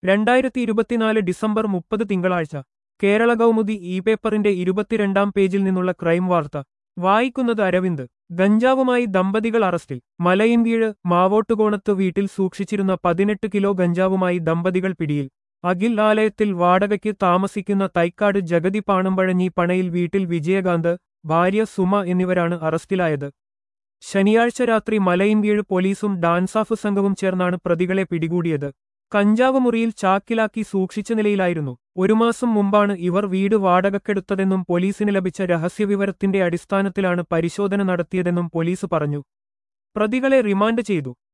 രണ്ടായിരത്തി ഇരുപത്തിനാല് ഡിസംബർ മുപ്പത് തിങ്കളാഴ്ച കേരള കൗമുദി ഇ പേപ്പറിന്റെ ഇരുപത്തിരണ്ടാം പേജിൽ നിന്നുള്ള ക്രൈം വാർത്ത വായിക്കുന്നത് അരവിന്ദ് ഗഞ്ചാവുമായി ദമ്പതികൾ അറസ്റ്റിൽ മലയിൻകീഴ് മാവോട്ടുകോണത്ത് വീട്ടിൽ സൂക്ഷിച്ചിരുന്ന പതിനെട്ട് കിലോ ഗഞ്ചാവുമായി ദമ്പതികൾ പിടിയിൽ അഖിൽ ആലയത്തിൽ വാടകയ്ക്ക് താമസിക്കുന്ന തൈക്കാട് ജഗതി പാണമ്പഴഞ്ഞി പണയിൽ വീട്ടിൽ വിജയകാന്ത് ഭാര്യ സുമ എന്നിവരാണ് അറസ്റ്റിലായത് ശനിയാഴ്ച രാത്രി മലയിൻകീഴ് പോലീസും ഡാൻസാഫ് സംഘവും ചേർന്നാണ് പ്രതികളെ പിടികൂടിയത് കഞ്ചാവ് മുറിയിൽ ചാക്കിലാക്കി സൂക്ഷിച്ച നിലയിലായിരുന്നു ഒരു മാസം മുമ്പാണ് ഇവർ വീട് വാടകക്കെടുത്തതെന്നും പോലീസിന് ലഭിച്ച രഹസ്യവിവരത്തിന്റെ അടിസ്ഥാനത്തിലാണ് പരിശോധന നടത്തിയതെന്നും പോലീസ് പറഞ്ഞു പ്രതികളെ റിമാൻഡ് ചെയ്തു